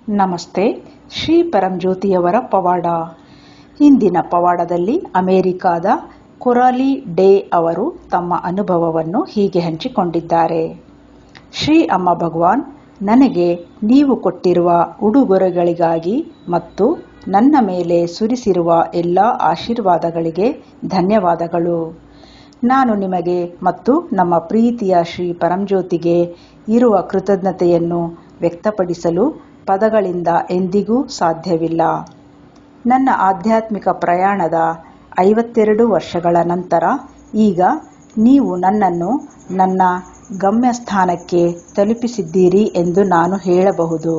ನಮಸ್ತೆ ಶ್ರೀ ಪರಂಜ್ಯೋತಿಯವರ ಪವಾಡ ಇಂದಿನ ಪವಾಡದಲ್ಲಿ ಅಮೆರಿಕಾದ ಕೊರಾಲಿ ಡೇ ಅವರು ತಮ್ಮ ಅನುಭವವನ್ನು ಹೀಗೆ ಹಂಚಿಕೊಂಡಿದ್ದಾರೆ ಶ್ರೀ ಅಮ್ಮ ಭಗವಾನ್ ನನಗೆ ನೀವು ಕೊಟ್ಟಿರುವ ಉಡುಗೊರೆಗಳಿಗಾಗಿ ಮತ್ತು ನನ್ನ ಮೇಲೆ ಸುರಿಸಿರುವ ಎಲ್ಲ ಆಶೀರ್ವಾದಗಳಿಗೆ ಧನ್ಯವಾದಗಳು ನಾನು ನಿಮಗೆ ಮತ್ತು ನಮ್ಮ ಪ್ರೀತಿಯ ಶ್ರೀ ಪರಂಜ್ಯೋತಿಗೆ ಇರುವ ಕೃತಜ್ಞತೆಯನ್ನು ವ್ಯಕ್ತಪಡಿಸಲು ಪದಗಳಿಂದ ಎಂದಿಗೂ ಸಾಧ್ಯವಿಲ್ಲ ನನ್ನ ಆಧ್ಯಾತ್ಮಿಕ ಪ್ರಯಾಣದ ಐವತ್ತೆರಡು ವರ್ಷಗಳ ನಂತರ ಈಗ ನೀವು ನನ್ನನ್ನು ನನ್ನ ಗಮ್ಯಸ್ಥಾನಕ್ಕೆ ತಲುಪಿಸಿದ್ದೀರಿ ಎಂದು ನಾನು ಹೇಳಬಹುದು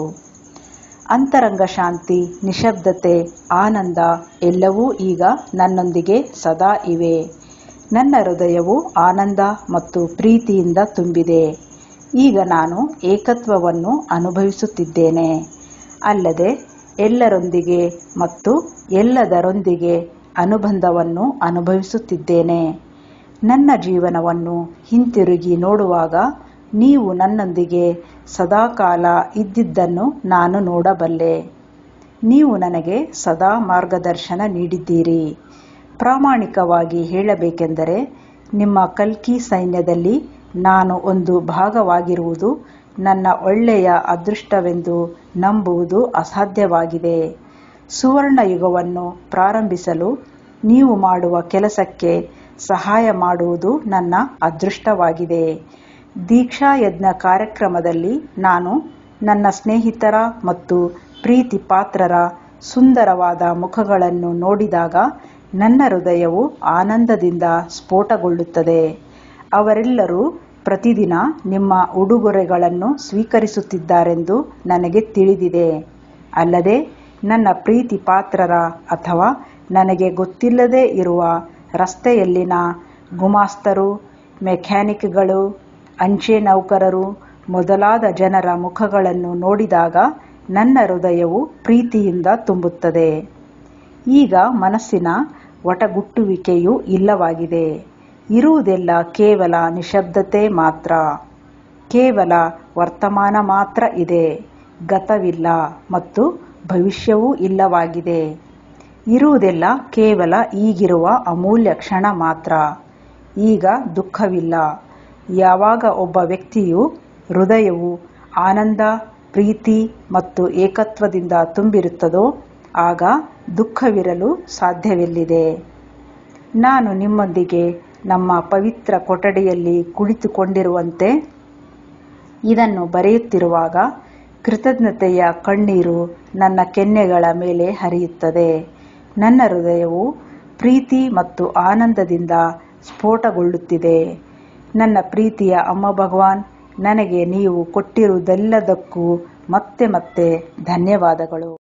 ಅಂತರಂಗ ಶಾಂತಿ ನಿಶಬ್ದತೆ ಆನಂದ ಎಲ್ಲವೂ ಈಗ ನನ್ನೊಂದಿಗೆ ಸದಾ ಇವೆ ನನ್ನ ಹೃದಯವು ಆನಂದ ಮತ್ತು ಪ್ರೀತಿಯಿಂದ ತುಂಬಿದೆ ಈಗ ನಾನು ಏಕತ್ವವನ್ನು ಅನುಭವಿಸುತ್ತಿದ್ದೇನೆ ಅಲ್ಲದೆ ಎಲ್ಲರೊಂದಿಗೆ ಮತ್ತು ಎಲ್ಲದರೊಂದಿಗೆ ಅನುಬಂಧವನ್ನು ಅನುಭವಿಸುತ್ತಿದ್ದೇನೆ ನನ್ನ ಜೀವನವನ್ನು ಹಿಂತಿರುಗಿ ನೋಡುವಾಗ ನೀವು ನನ್ನೊಂದಿಗೆ ಸದಾಕಾಲ ಇದ್ದಿದ್ದನ್ನು ನಾನು ನೋಡಬಲ್ಲೆ ನೀವು ನನಗೆ ಸದಾ ಮಾರ್ಗದರ್ಶನ ನೀಡಿದ್ದೀರಿ ಪ್ರಾಮಾಣಿಕವಾಗಿ ಹೇಳಬೇಕೆಂದರೆ ನಿಮ್ಮ ಕಲ್ಕಿ ಸೈನ್ಯದಲ್ಲಿ ನಾನು ಒಂದು ಭಾಗವಾಗಿರುವುದು ನನ್ನ ಒಳ್ಳೆಯ ಅದೃಷ್ಟವೆಂದು ನಂಬುವುದು ಅಸಾಧ್ಯವಾಗಿದೆ ಸುವರ್ಣ ಯುಗವನ್ನು ಪ್ರಾರಂಭಿಸಲು ನೀವು ಮಾಡುವ ಕೆಲಸಕ್ಕೆ ಸಹಾಯ ಮಾಡುವುದು ನನ್ನ ಅದೃಷ್ಟವಾಗಿದೆ ದೀಕ್ಷಾ ಯಜ್ಞ ಕಾರ್ಯಕ್ರಮದಲ್ಲಿ ನಾನು ನನ್ನ ಸ್ನೇಹಿತರ ಮತ್ತು ಪ್ರೀತಿ ಪಾತ್ರರ ಸುಂದರವಾದ ಮುಖಗಳನ್ನು ನೋಡಿದಾಗ ನನ್ನ ಹೃದಯವು ಆನಂದದಿಂದ ಸ್ಫೋಟಗೊಳ್ಳುತ್ತದೆ ಅವರೆಲ್ಲರೂ ಪ್ರತಿದಿನ ನಿಮ್ಮ ಉಡುಗೊರೆಗಳನ್ನು ಸ್ವೀಕರಿಸುತ್ತಿದ್ದಾರೆಂದು ನನಗೆ ತಿಳಿದಿದೆ ಅಲ್ಲದೆ ನನ್ನ ಪ್ರೀತಿ ಪಾತ್ರರ ಅಥವಾ ನನಗೆ ಗೊತ್ತಿಲ್ಲದೇ ಇರುವ ರಸ್ತೆಯಲ್ಲಿನ ಗುಮಾಸ್ತರು ಮೆಕ್ಯಾನಿಕ್ಗಳು ಅಂಚೆ ನೌಕರರು ಮೊದಲಾದ ಜನರ ಮುಖಗಳನ್ನು ನೋಡಿದಾಗ ನನ್ನ ಹೃದಯವು ಪ್ರೀತಿಯಿಂದ ತುಂಬುತ್ತದೆ ಈಗ ಮನಸ್ಸಿನ ಒಟಗುಟ್ಟುವಿಕೆಯೂ ಇಲ್ಲವಾಗಿದೆ ಇರುವುದೆಲ್ಲ ಕೇವಲ ನಿಶಬ್ದತೆ ಮಾತ್ರ ಕೇವಲ ವರ್ತಮಾನ ಮಾತ್ರ ಇದೆ ಗತವಿಲ್ಲ ಮತ್ತು ಭವಿಷ್ಯವೂ ಇಲ್ಲವಾಗಿದೆ ಇರುವುದೆಲ್ಲ ಕೇವಲ ಈಗಿರುವ ಅಮೂಲ್ಯ ಕ್ಷಣ ಮಾತ್ರ ಈಗ ದುಃಖವಿಲ್ಲ ಯಾವಾಗ ಒಬ್ಬ ವ್ಯಕ್ತಿಯು ಹೃದಯವು ಆನಂದ ಪ್ರೀತಿ ಮತ್ತು ಏಕತ್ವದಿಂದ ತುಂಬಿರುತ್ತದೋ ಆಗ ದುಃಖವಿರಲು ಸಾಧ್ಯವಿಲ್ಲಿದೆ ನಾನು ನಿಮ್ಮೊಂದಿಗೆ ನಮ್ಮ ಪವಿತ್ರ ಕೊಠಡಿಯಲ್ಲಿ ಕುಳಿತುಕೊಂಡಿರುವಂತೆ ಇದನ್ನು ಬರೆಯುತ್ತಿರುವಾಗ ಕೃತಜ್ಞತೆಯ ಕಣ್ಣೀರು ನನ್ನ ಕೆನ್ನೆಗಳ ಮೇಲೆ ಹರಿಯುತ್ತದೆ ನನ್ನ ಹೃದಯವು ಪ್ರೀತಿ ಮತ್ತು ಆನಂದದಿಂದ ಸ್ಫೋಟಗೊಳ್ಳುತ್ತಿದೆ ನನ್ನ ಪ್ರೀತಿಯ ಅಮ್ಮ ಭಗವಾನ್ ನನಗೆ ನೀವು ಕೊಟ್ಟಿರುವುದೆಲ್ಲದಕ್ಕೂ ಮತ್ತೆ ಮತ್ತೆ ಧನ್ಯವಾದಗಳು